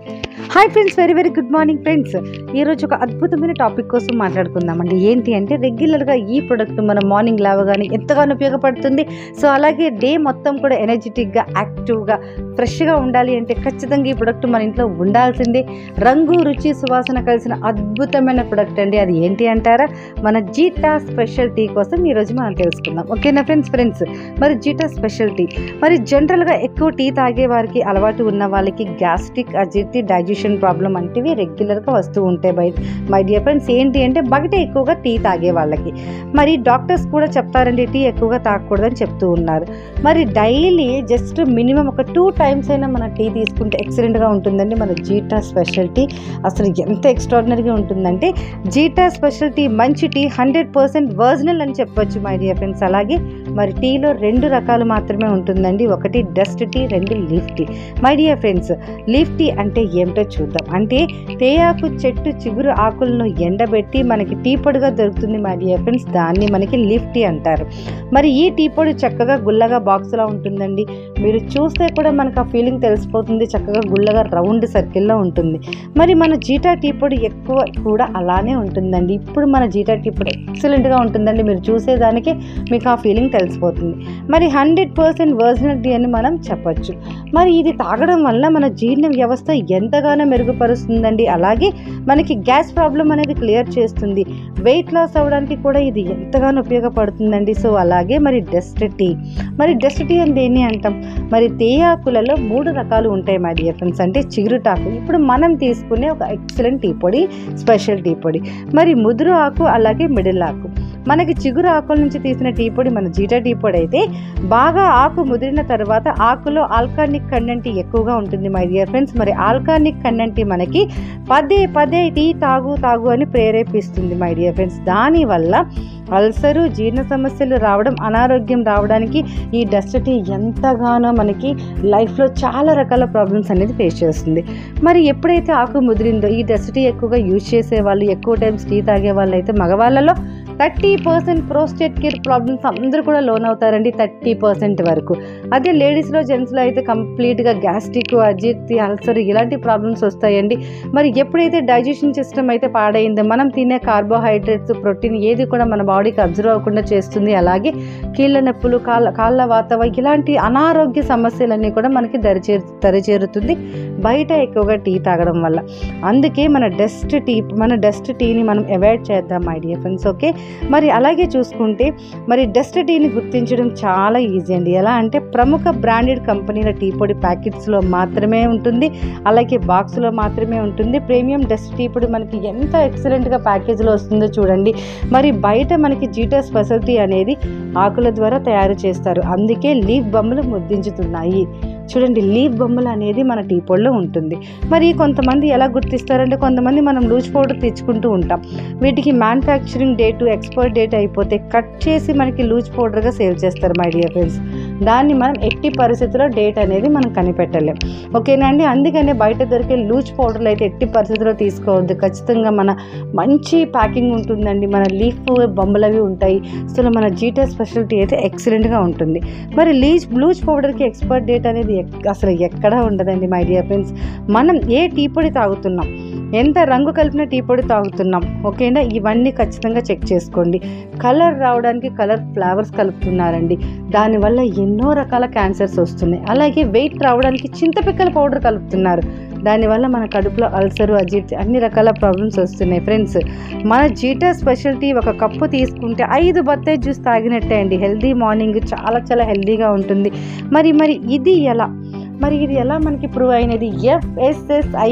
hi friends very very good morning friends ఈరోజు ఒక అద్భుతమైన టాపిక్ కోసం మాట్లాడుకుందామండి ఏంటి అంటే రెగ్యులర్గా ఈ ప్రొడక్ట్ మన మార్నింగ్ లేవగానే ఎంతగానో ఉపయోగపడుతుంది సో అలాగే డే మొత్తం కూడా ఎనర్జెటిక్గా యాక్టివ్గా ఫ్రెష్గా ఉండాలి అంటే ఖచ్చితంగా ఈ ప్రొడక్ట్ మన ఇంట్లో ఉండాల్సిందే రంగు రుచి సువాసన కలిసిన అద్భుతమైన ప్రొడక్ట్ అండి అది ఏంటి అంటారా మన జీటా స్పెషల్ టీ కోసం ఈరోజు మనం తెలుసుకుందాం ఓకేనా ఫ్రెండ్స్ ఫ్రెండ్స్ మరి జీటా స్పెషల్ టీ మరి జనరల్గా ఎక్కువ టీ తాగే వారికి అలవాటు ఉన్న వాళ్ళకి గ్యాస్ట్రిక్ అజిర్తి డైజెషన్ ప్రాబ్లం వంటివి రెగ్యులర్గా వస్తూ ఉంటాయి బయట మై డియర్ ఫ్రెండ్స్ ఏంటి అంటే బయట ఎక్కువగా టీ తాగే వాళ్ళకి మరి డాక్టర్స్ కూడా చెప్తారండి టీ ఎక్కువగా తాగకూడదని చెప్తూ ఉన్నారు మరి డైలీ జస్ట్ మినిమం ఒక టూ టైమ్స్ అయినా మన టీ తీసుకుంటే ఎక్సలెంట్గా ఉంటుందండి మన జీటా స్పెషల్ టీ అసలు ఎంత ఎక్స్ట్రాడినరీగా ఉంటుందంటే జీటా స్పెషల్ టీ మంచి టీ హండ్రెడ్ పర్సెంట్ వర్జినల్ అని చెప్పొచ్చు మై డియర్ ఫ్రెండ్స్ అలాగే మరి టీలో రెండు రకాలు మాత్రమే ఉంటుందండి ఒకటి డస్ట్ టీ రెండు leaf tea my dear friends leaf tea అంటే ఏమిటో చూద్దాం అంటే తేయాకు చెట్టు చిగురు ఆకులను ఎండబెట్టి మనకి టీ పొడిగా దొరుకుతుంది మై డియర్ ఫ్రెండ్స్ దాన్ని మనకి లీఫ్ టీ అంటారు మరి ఈ టీ పొడి చక్కగా గుల్లగా బాక్స్లా ఉంటుందండి మీరు చూస్తే కూడా మనకు ఆ ఫీలింగ్ తెలిసిపోతుంది చక్కగా గుల్లగా రౌండ్ సర్కిల్లో ఉంటుంది మరి మన జీటా టీ పొడి ఎక్కువ కూడా అలానే ఉంటుందండి ఇప్పుడు మన జీటా టీ పొడి ఎక్సలెంట్గా ఉంటుందండి మీరు చూసేదానికి మీకు ఆ ఫీలింగ్ తెలిసిపోతుంది మరి హండ్రెడ్ పర్సెంట్ వర్జినల్ టీ అని మనం చెప్పొచ్చు మరి ఇది తాగడం వల్ల మన జీర్ణ వ్యవస్థ ఎంతగానో మెరుగుపరుస్తుందండి అలాగే మనకి గ్యాస్ ప్రాబ్లం అనేది క్లియర్ చేస్తుంది వెయిట్ లాస్ అవ్వడానికి కూడా ఇది ఎంతగానో ఉపయోగపడుతుందండి సో అలాగే మరి డస్ట్ టీ మరి డస్ట్ టీ అని దేన్ని అంటాం మరి తేయాకులలో మూడు రకాలు ఉంటాయి మా డియర్ ఫ్రెండ్స్ అంటే చిగురుటాకు ఇప్పుడు మనం తీసుకునే ఒక ఎక్సలెంట్ టీ పొడి స్పెషల్ టీ పొడి మరి ముదురు ఆకు అలాగే మిడిల్ ఆకు మనకి చిగురు ఆకుల నుంచి తీసిన టీ పొడి మన జీటా టీ పొడి అయితే బాగా ఆకు ముదిరిన తర్వాత ఆకులో ఆల్కానిక్ కండెంట్ ఎక్కువగా ఉంటుంది మై డియర్ ఫ్రెండ్స్ మరి ఆల్కానిక్ కండెంట్ మనకి పదే పదే టీ తాగు తాగు అని ప్రేరేపిస్తుంది మై డియర్ ఫ్రెండ్స్ దానివల్ల అల్సరు జీర్ణ సమస్యలు రావడం అనారోగ్యం రావడానికి ఈ డస్ట్ టీ ఎంతగానో మనకి లైఫ్లో చాలా రకాల ప్రాబ్లమ్స్ అనేది ఫేస్ చేస్తుంది మరి ఎప్పుడైతే ఆకు ముదిరిందో ఈ డస్ట్ టీ ఎక్కువగా యూజ్ చేసే వాళ్ళు ఎక్కువ టైమ్స్ టీ తాగే వాళ్ళు అయితే మగవాళ్ళలో thirty percent prostate care problems అందరూ కూడా లోన్ అవుతారండి థర్టీ పర్సెంట్ వరకు అదే లేడీస్లో జెంట్స్లో అయితే కంప్లీట్గా గ్యాస్ట్రిక్ అజీర్తి అల్సర్ ఇలాంటి ప్రాబ్లమ్స్ వస్తాయండి మరి ఎప్పుడైతే డైజెషన్ సిస్టమ్ అయితే పాడైందో మనం తినే కార్బోహైడ్రేట్స్ ప్రోటీన్ ఏది కూడా మన బాడీకి అబ్జర్వ్ అవ్వకుండా చేస్తుంది అలాగే కీళ్ళ నొప్పులు కాళ్ళ కాళ్ళ వాతవ ఇలాంటి అనారోగ్య సమస్యలన్నీ కూడా మనకి దరిచే దరిచేరుతుంది బయట ఎక్కువగా టీ తాగడం వల్ల అందుకే మన డస్ట్ టీ మన డస్ట్ టీని మనం అవాయిడ్ చేద్దాం మై డియర్ ఫ్రెండ్స్ ఓకే మరి అలాగే చూసుకుంటే మరి డస్ట్ టీని గుర్తించడం చాలా ఈజీ అండి ఎలా అంటే ప్రముఖ బ్రాండెడ్ కంపెనీల టీ పొడి ప్యాకెట్స్లో మాత్రమే ఉంటుంది అలాగే బాక్స్లో మాత్రమే ఉంటుంది ప్రీమియం డస్ట్ టీ పొడి మనకి ఎంత ఎక్సలెంట్గా ప్యాకేజ్లో వస్తుందో చూడండి మరి బయట మనకి జీటా స్పెషాలిటీ అనేది ఆకుల ద్వారా తయారు చేస్తారు అందుకే లీఫ్ బొమ్మలు ముద్దించుతున్నాయి చూడండి లీఫ్ బొమ్మలు అనేది మన టీ పొడిలో ఉంటుంది మరి కొంతమంది ఎలా గుర్తిస్తారంటే కొంతమంది మనం లూజ్ పౌడర్ తెచ్చుకుంటూ ఉంటాం వీటికి మ్యానుఫ్యాక్చరింగ్ డేట్ ఎక్స్పైర్ డేట్ అయిపోతే కట్ చేసి మనకి లూజ్ పౌడర్గా సేల్ చేస్తారు మై డియర్ ఫ్రెండ్స్ దాన్ని మనం ఎట్టి పరిస్థితుల్లో డేట్ అనేది మనం కనిపెట్టలేం ఓకేనా అండి అందుకనే బయట దొరికే లూజ్ పౌడర్లు అయితే ఎట్టి పరిస్థితుల్లో తీసుకోవద్దు ఖచ్చితంగా మన మంచి ప్యాకింగ్ ఉంటుందండి మన లీఫ్ బొమ్మలవి ఉంటాయి సో మన జీటా స్పెషాలిటీ అయితే ఎక్సలెంట్గా ఉంటుంది మరి లీజ్ లూజ్ పౌడర్కి ఎక్స్పైర్ డేట్ అనేది ఎక్- అసలు ఎక్కడా ఉండదండి మై డియర్ ఫ్రెండ్స్ మనం ఏ టీ పొడి తాగుతున్నాం ఎంత రంగు కలిపిన టీ పొడి తాగుతున్నాం ఓకేనా ఇవన్నీ ఖచ్చితంగా చెక్ చేసుకోండి కలర్ రావడానికి కలర్ ఫ్లవర్స్ కలుపుతున్నారండి దానివల్ల ఎన్నో రకాల క్యాన్సర్స్ వస్తున్నాయి అలాగే వెయిట్ రావడానికి చింతపిక్కల పౌడర్ కలుపుతున్నారు దానివల్ల మన కడుపులో అల్సరు అజీర్తి అన్ని రకాల ప్రాబ్లమ్స్ వస్తున్నాయి ఫ్రెండ్స్ మన జీటా స్పెషాలిటీ ఒక కప్పు తీసుకుంటే ఐదు బత్తాయి జ్యూస్ తాగినట్టే అండి హెల్దీ మార్నింగ్ చాలా చాలా హెల్దీగా ఉంటుంది మరి మరి ఇది ఎలా మరి ఇది ఎలా మనకి ప్రూవ్ అయినది ఎఫ్ఎస్ఎస్ఐ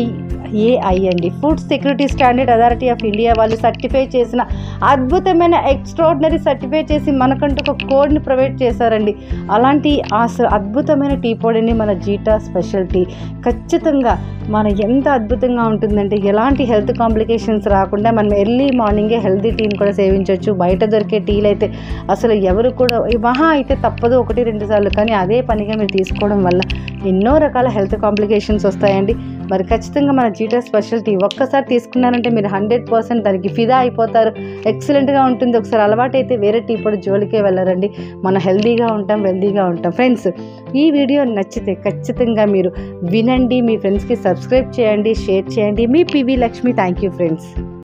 ఏఐ అండి food security standard authority of India వాళ్ళు సర్టిఫై చేసిన అద్భుతమైన ఎక్స్ట్రాడినరీ సర్టిఫై చేసి మనకంటూ ఒక కోడ్ని ప్రొవైడ్ చేశారండి అలాంటి ఆ స- అద్భుతమైన టీ పొడిని మన జీటా స్పెషల్ టీ ఖచ్చితంగా మన ఎంత అద్భుతంగా ఉంటుందంటే ఎలాంటి హెల్త్ కాంప్లికేషన్స్ రాకుండా మనం ఎర్లీ మార్నింగే హెల్తీ టీని కూడా సేవించవచ్చు బయట దొరికే టీలు అయితే అసలు ఎవరు కూడా ఈ మహా అయితే తప్పదు ఒకటి రెండు సార్లు కానీ అదే పనిగా మీరు తీసుకోవడం వల్ల ఎన్నో రకాల హెల్త్ కాంప్లికేషన్స్ వస్తాయండి మరి ఖచ్చితంగా మన జీటా స్పెషల్ టీ ఒక్కసారి తీసుకున్నారంటే మీరు హండ్రెడ్ పర్సెంట్ దానికి ఫిదా అయిపోతారు ఎక్సలెంట్గా ఉంటుంది ఒకసారి అలవాటు అయితే వేరే టీ పొడి జోలికే వెళ్ళరండి మనం హెల్దీగా ఉంటాం వెల్దీగా ఉంటాం ఫ్రెండ్స్ ఈ వీడియో నచ్చితే ఖచ్చితంగా మీరు వినండి మీ ఫ్రెండ్స్కి సబ్స్క్రైబ్ చేయండి షేర్ చేయండి మీ PV Lakshmi thank you friends